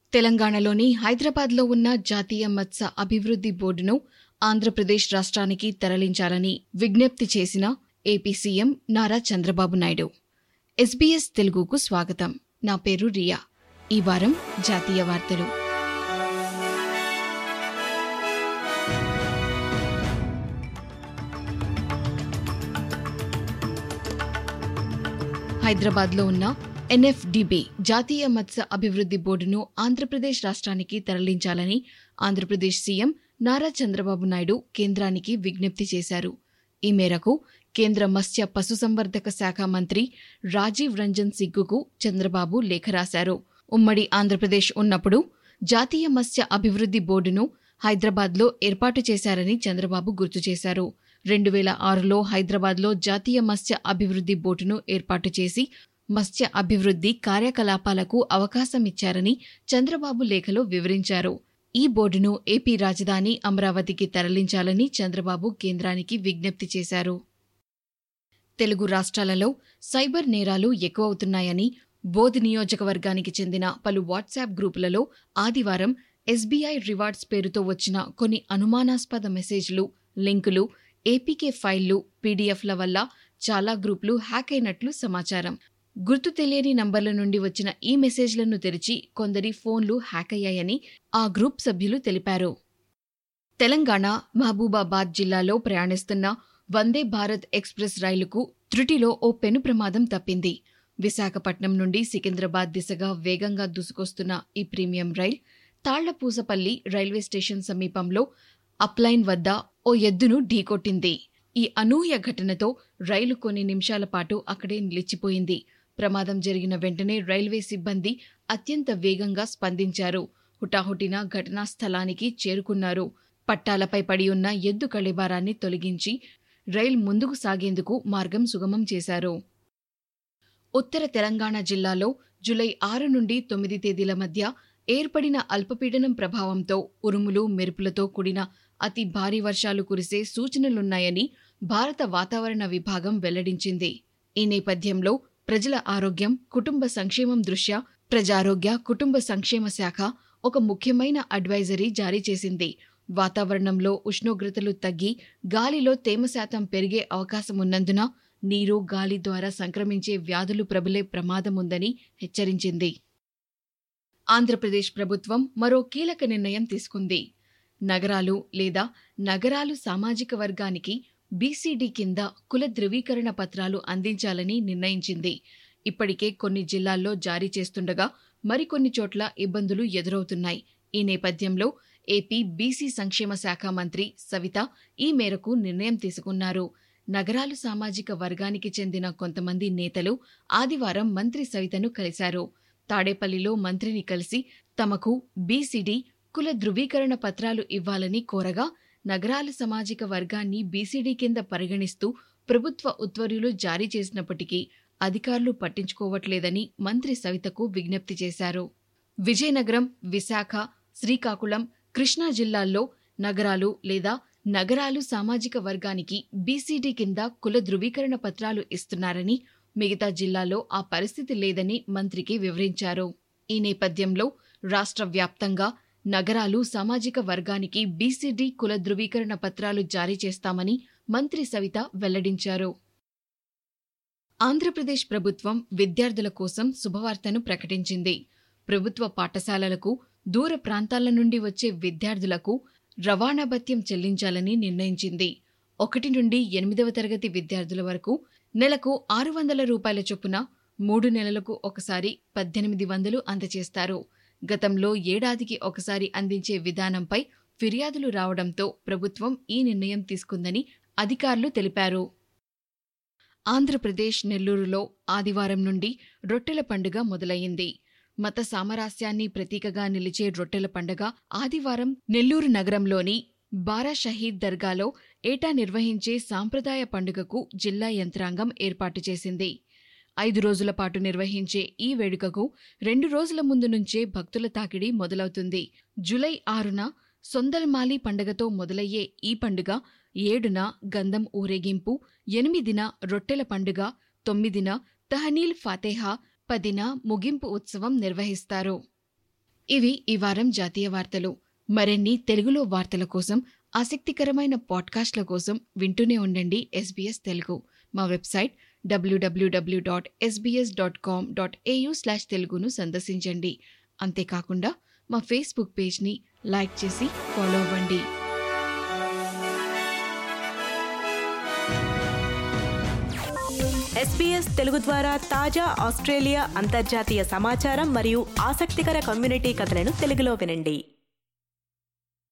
తెలంగాణలోని హైదరాబాద్లో ఉన్న జాతీయ మత్స్య అభివృద్ధి బోర్డును ఆంధ్రప్రదేశ్ రాష్ట్రానికి తరలించాలని విజ్ఞప్తి చేసిన AP CM Nara Chandrababu Naidu SBS తెలుగుకు స్వాగతం నా పేరు రియా ఈ వారం జాతీయ వార్తలు హైదరాబాద్లో ఉన్న ఎన్ఎఫ్డిబి జాతీయ మత్స్య అభివృద్ధి బోర్డును ఆంధ్రప్రదేశ్ రాష్ట్రానికి తరలించాలని ఆంధ్రప్రదేశ్ సీఎం నారా చంద్రబాబు నాయుడు కేంద్రానికి విజ్ఞప్తి చేశారు ఈ మేరకు కేంద్ర మత్స్య పశుసంవర్ధక శాఖ మంత్రి రాజీవ్ రంజన్ సిగ్గుకు చంద్రబాబు లేఖ రాశారు ఉమ్మడి ఆంధ్రప్రదేశ్ ఉన్నప్పుడు జాతీయ మత్స్య అభివృద్ధి బోర్డును హైదరాబాద్లో ఏర్పాటు చేశారని చంద్రబాబు గుర్తు చేశారు రెండు వేల ఆరులో హైదరాబాద్లో జాతీయ మత్స్య అభివృద్ధి బోర్డును ఏర్పాటు చేసి మత్స్య అభివృద్ధి కార్యకలాపాలకు అవకాశమిచ్చారని చంద్రబాబు లేఖలో వివరించారు ఈ బోర్డును ఏపీ రాజధాని అమరావతికి తరలించాలని చంద్రబాబు కేంద్రానికి విజ్ఞప్తి చేశారు తెలుగు రాష్ట్రాలలో సైబర్ నేరాలు ఎక్కువవుతున్నాయని బోధ్ నియోజకవర్గానికి చెందిన పలు వాట్సాప్ గ్రూపులలో ఆదివారం ఎస్బీఐ రివార్డ్స్ పేరుతో వచ్చిన కొన్ని అనుమానాస్పద మెసేజ్లు లింకులు ఏపీకే ఫైళ్లు పీడీఎఫ్ల వల్ల చాలా గ్రూపులు హ్యాక్ అయినట్లు సమాచారం గుర్తు తెలియని నంబర్ల నుండి వచ్చిన ఈ మెసేజ్లను తెరిచి కొందరి ఫోన్లు హ్యాక్ అయ్యాయని ఆ గ్రూప్ సభ్యులు తెలిపారు తెలంగాణ మహబూబాబాద్ జిల్లాలో ప్రయాణిస్తున్న వందే భారత్ ఎక్స్ప్రెస్ రైలుకు త్రుటిలో ఓ పెను ప్రమాదం తప్పింది విశాఖపట్నం నుండి సికింద్రాబాద్ దిశగా వేగంగా దూసుకొస్తున్న ఈ ప్రీమియం రైల్ తాళ్లపూసపల్లి రైల్వే స్టేషన్ సమీపంలో అప్లైన్ వద్ద ఓ ఎద్దును ఢీకొట్టింది ఈ అనూహ్య ఘటనతో రైలు కొన్ని నిమిషాల పాటు అక్కడే నిలిచిపోయింది ప్రమాదం జరిగిన వెంటనే రైల్వే సిబ్బంది అత్యంత వేగంగా స్పందించారు హుటాహుటిన ఘటనా స్థలానికి చేరుకున్నారు పట్టాలపై పడి ఉన్న ఎద్దు కళిబారాన్ని తొలగించి రైలు ముందుకు సాగేందుకు మార్గం సుగమం చేశారు ఉత్తర తెలంగాణ జిల్లాలో జులై ఆరు నుండి తొమ్మిది తేదీల మధ్య ఏర్పడిన అల్పపీడనం ప్రభావంతో ఉరుములు మెరుపులతో కూడిన అతి భారీ వర్షాలు కురిసే సూచనలున్నాయని భారత వాతావరణ విభాగం వెల్లడించింది ఈ నేపథ్యంలో ప్రజల ఆరోగ్యం కుటుంబ సంక్షేమం దృష్ట్యా ప్రజారోగ్య కుటుంబ సంక్షేమ శాఖ ఒక ముఖ్యమైన అడ్వైజరీ జారీ చేసింది వాతావరణంలో ఉష్ణోగ్రతలు తగ్గి గాలిలో తేమ శాతం పెరిగే అవకాశమున్నందున నీరు గాలి ద్వారా సంక్రమించే వ్యాధులు ప్రబలే ప్రమాదముందని హెచ్చరించింది ఆంధ్రప్రదేశ్ ప్రభుత్వం మరో కీలక నిర్ణయం తీసుకుంది నగరాలు లేదా నగరాలు సామాజిక వర్గానికి బీసీడీ కింద కుల ధృవీకరణ పత్రాలు అందించాలని నిర్ణయించింది ఇప్పటికే కొన్ని జిల్లాల్లో జారీ చేస్తుండగా మరికొన్ని చోట్ల ఇబ్బందులు ఎదురవుతున్నాయి ఈ నేపథ్యంలో ఏపీ బీసీ సంక్షేమ శాఖ మంత్రి సవిత ఈ మేరకు నిర్ణయం తీసుకున్నారు నగరాలు సామాజిక వర్గానికి చెందిన కొంతమంది నేతలు ఆదివారం మంత్రి సవితను కలిశారు తాడేపల్లిలో మంత్రిని కలిసి తమకు బీసీడీ కుల ధృవీకరణ పత్రాలు ఇవ్వాలని కోరగా నగరాల సామాజిక వర్గాన్ని బీసీడీ కింద పరిగణిస్తూ ప్రభుత్వ ఉత్తర్వులు జారీ చేసినప్పటికీ అధికారులు పట్టించుకోవట్లేదని మంత్రి సవితకు విజ్ఞప్తి చేశారు విజయనగరం విశాఖ శ్రీకాకుళం కృష్ణా జిల్లాల్లో నగరాలు లేదా నగరాలు సామాజిక వర్గానికి బీసీడీ కింద కుల ధృవీకరణ పత్రాలు ఇస్తున్నారని మిగతా జిల్లాల్లో ఆ పరిస్థితి లేదని మంత్రికి వివరించారు ఈ నేపథ్యంలో రాష్ట్ర వ్యాప్తంగా నగరాలు సామాజిక వర్గానికి బీసీడీ కుల ధృవీకరణ పత్రాలు జారీ చేస్తామని మంత్రి సవిత వెల్లడించారు ఆంధ్రప్రదేశ్ ప్రభుత్వం విద్యార్థుల కోసం శుభవార్తను ప్రకటించింది ప్రభుత్వ పాఠశాలలకు దూర ప్రాంతాల నుండి వచ్చే విద్యార్థులకు రవాణా భత్యం చెల్లించాలని నిర్ణయించింది ఒకటి నుండి ఎనిమిదవ తరగతి విద్యార్థుల వరకు నెలకు ఆరు వందల రూపాయల చొప్పున మూడు నెలలకు ఒకసారి పద్దెనిమిది వందలు అందజేస్తారు గతంలో ఏడాదికి ఒకసారి అందించే విధానంపై ఫిర్యాదులు రావడంతో ప్రభుత్వం ఈ నిర్ణయం తీసుకుందని అధికారులు తెలిపారు ఆంధ్రప్రదేశ్ నెల్లూరులో ఆదివారం నుండి రొట్టెల పండుగ మొదలయ్యింది మత సామరస్యాన్ని ప్రతీకగా నిలిచే రొట్టెల పండుగ ఆదివారం నెల్లూరు నగరంలోని బారా షహీద్ దర్గాలో ఏటా నిర్వహించే సాంప్రదాయ పండుగకు జిల్లా యంత్రాంగం ఏర్పాటు చేసింది ఐదు రోజుల పాటు నిర్వహించే ఈ వేడుకకు రెండు రోజుల ముందు నుంచే భక్తుల తాకిడి మొదలవుతుంది జులై ఆరున సొందల్మాలి పండుగతో మొదలయ్యే ఈ పండుగ ఏడున గంధం ఊరేగింపు ఎనిమిదిన రొట్టెల పండుగ తొమ్మిదిన తహనీల్ ఫాతేహా పదిన ముగింపు ఉత్సవం నిర్వహిస్తారు ఇవి ఈ వారం జాతీయ వార్తలు మరిన్ని తెలుగులో వార్తల కోసం ఆసక్తికరమైన పాడ్కాస్ట్ల కోసం వింటూనే ఉండండి ఎస్బీఎస్ తెలుగు మా వెబ్సైట్ డబ్ల్యూడబ్ల్యూడబ్ల్యూ dot SBS dot com dot AU slash తెలుగును సందర్శించండి అంతేకాకుండా మా ఫేస్బుక్ పేజ్ని లైక్ చేసి ఫాలో అవ్వండి ఎస్బీఎస్ తెలుగు ద్వారా తాజా ఆస్ట్రేలియా అంతర్జాతీయ సమాచారం మరియు ఆసక్తికర కమ్యూనిటీ కథలను తెలుగులో వినండి